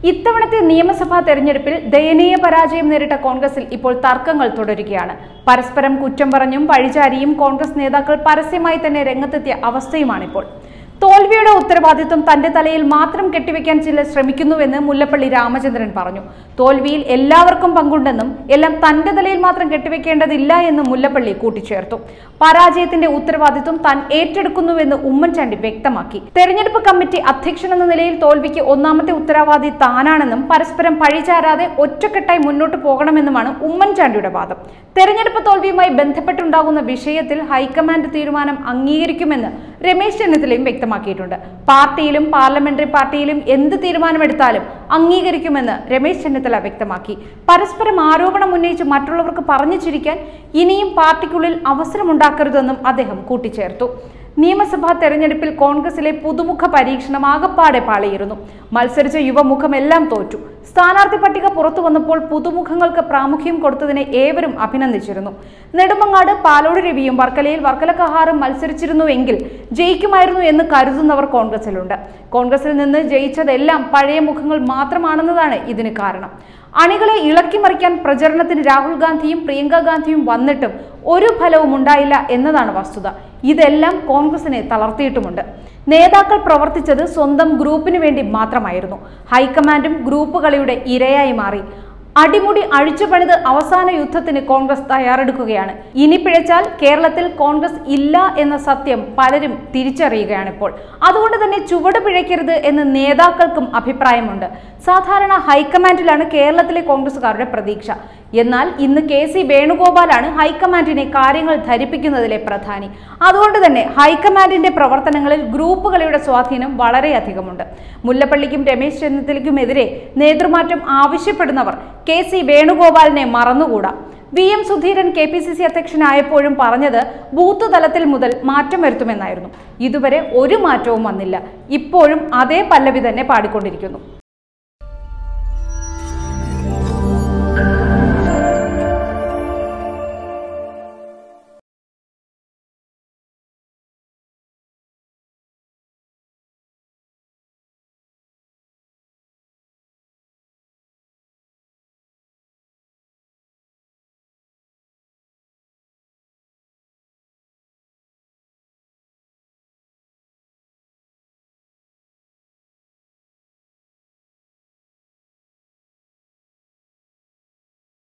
ഇത്തവണത്തെ നിയമസഭാ തെരഞ്ഞെടുപ്പിൽ ദയനീയ പരാജയം നേരിട്ട കോൺഗ്രസിൽ ഇപ്പോൾ തർക്കങ്ങൾ തുടരുകയാണ് പരസ്പരം കുറ്റം പറഞ്ഞും പഴിചാരിയും കോൺഗ്രസ് നേതാക്കൾ പരസ്യമായി തന്നെ രംഗത്തെത്തിയ അവസ്ഥയുമാണിപ്പോൾ തോൽവിയുടെ ഉത്തരവാദിത്വം തന്റെ തലയിൽ മാത്രം കെട്ടിവെക്കാൻ ചിലർ ശ്രമിക്കുന്നുവെന്ന് മുല്ലപ്പള്ളി രാമചന്ദ്രൻ പറഞ്ഞു തോൽവിയിൽ എല്ലാവർക്കും പങ്കുണ്ടെന്നും എല്ലാം തന്റെ തലയിൽ മാത്രം കെട്ടിവെക്കേണ്ടതില്ല എന്നും മുല്ലപ്പള്ളി കൂട്ടിച്ചേർത്തു പരാജയത്തിന്റെ ഉത്തരവാദിത്വം താൻ ഏറ്റെടുക്കുന്നുവെന്ന് ഉമ്മൻചാണ്ടി വ്യക്തമാക്കി തെരഞ്ഞെടുപ്പ് കമ്മിറ്റി അധ്യക്ഷൻ എന്ന നിലയിൽ തോൽവിക്ക് ഒന്നാമത്തെ ഉത്തരവാദി താനാണെന്നും പരസ്പരം പഴിചാരാതെ ഒറ്റക്കെട്ടായി മുന്നോട്ട് പോകണമെന്നുമാണ് ഉമ്മൻചാണ്ടിയുടെ വാദം തെരഞ്ഞെടുപ്പ് തോൽവിയുമായി ബന്ധപ്പെട്ടുണ്ടാകുന്ന വിഷയത്തിൽ ഹൈക്കമാൻഡ് തീരുമാനം അംഗീകരിക്കുമെന്ന് രമേശ് ചെന്നിത്തലയും വ്യക്തമാക്കിയിട്ടുണ്ട് പാർട്ടിയിലും പാർലമെന്ററി പാർട്ടിയിലും എന്ത് തീരുമാനമെടുത്താലും അംഗീകരിക്കുമെന്ന് രമേശ് ചെന്നിത്തല വ്യക്തമാക്കി പരസ്പരം ആരോപണം ഉന്നയിച്ച് മറ്റുള്ളവർക്ക് പറഞ്ഞു ചിരിക്കാൻ ഇനിയും പാർട്ടിക്കുള്ളിൽ അവസരമുണ്ടാക്കരുതെന്നും അദ്ദേഹം കൂട്ടിച്ചേർത്തു നിയമസഭാ തെരഞ്ഞെടുപ്പിൽ കോൺഗ്രസിലെ പുതുമുഖ പരീക്ഷണം ആകപ്പാടെ പാളിയിരുന്നു മത്സരിച്ച യുവമുഖമെല്ലാം തോറ്റു സ്ഥാനാർത്ഥി പട്ടിക പുറത്തു വന്നപ്പോൾ പുതുമുഖങ്ങൾക്ക് പ്രാമുഖ്യം കൊടുത്തതിനെ ഏവരും അഭിനന്ദിച്ചിരുന്നു നെടുമങ്ങാട് പാലോട് രവിയും വർക്കലയിൽ വർക്കല കഹാറും മത്സരിച്ചിരുന്നുവെങ്കിൽ ജയിക്കുമായിരുന്നു എന്ന് കരുതുന്നവർ കോൺഗ്രസിലുണ്ട് കോൺഗ്രസിൽ നിന്ന് ജയിച്ചതെല്ലാം പഴയ മുഖങ്ങൾ മാത്രമാണെന്നതാണ് ഇതിന് കാരണം അണികളെ ഇളക്കിമറിക്കാൻ പ്രചരണത്തിന് രാഹുൽ ഗാന്ധിയും പ്രിയങ്ക ഗാന്ധിയും വന്നിട്ടും ഒരു ഫലവും ഉണ്ടായില്ല എന്നതാണ് വസ്തുത ഇതെല്ലാം കോൺഗ്രസിനെ തളർത്തിയിട്ടുമുണ്ട് നേതാക്കൾ പ്രവർത്തിച്ചത് സ്വന്തം ഗ്രൂപ്പിന് വേണ്ടി മാത്രമായിരുന്നു ഹൈക്കമാൻഡും ഗ്രൂപ്പ് കളിയുടെ ഇരയായി മാറി അടിമുടി അഴിച്ചുപണിത് അവസാന യുദ്ധത്തിന് കോൺഗ്രസ് തയ്യാറെടുക്കുകയാണ് ഇനി പിഴച്ചാൽ കേരളത്തിൽ കോൺഗ്രസ് ഇല്ല എന്ന സത്യം പലരും തിരിച്ചറിയുകയാണ് ഇപ്പോൾ അതുകൊണ്ട് തന്നെ ചുവട് പിഴയ്ക്കരുത് എന്ന് നേതാക്കൾക്കും അഭിപ്രായമുണ്ട് സാധാരണ ഹൈക്കമാൻഡിലാണ് കേരളത്തിലെ കോൺഗ്രസുകാരുടെ പ്രതീക്ഷ എന്നാൽ ഇന്ന് കെ സി വേണുഗോപാലാണ് ഹൈക്കമാൻഡിനെ കാര്യങ്ങൾ ധരിപ്പിക്കുന്നതിലെ പ്രധാനി അതുകൊണ്ട് തന്നെ ഹൈക്കമാൻഡിന്റെ പ്രവർത്തനങ്ങളിൽ ഗ്രൂപ്പുകളുടെ സ്വാധീനം വളരെയധികമുണ്ട് മുല്ലപ്പള്ളിക്കും രമേശ് ചെന്നിത്തലയ്ക്കുമെതിരെ നേതൃമാറ്റം ആവശ്യപ്പെടുന്നവർ കെ സി വേണുഗോപാലിനെ മറന്നുകൂടാ V M Sudheeran K P C C അധ്യക്ഷനായപ്പോഴും പറഞ്ഞത് ബൂത്ത് തലത്തിൽ മുതൽ മാറ്റം വരുത്തുമെന്നായിരുന്നു ഇതുവരെ ഒരു മാറ്റവും വന്നില്ല ഇപ്പോഴും അതേ പല്ലവി തന്നെ പാടിക്കൊണ്ടിരിക്കുന്നു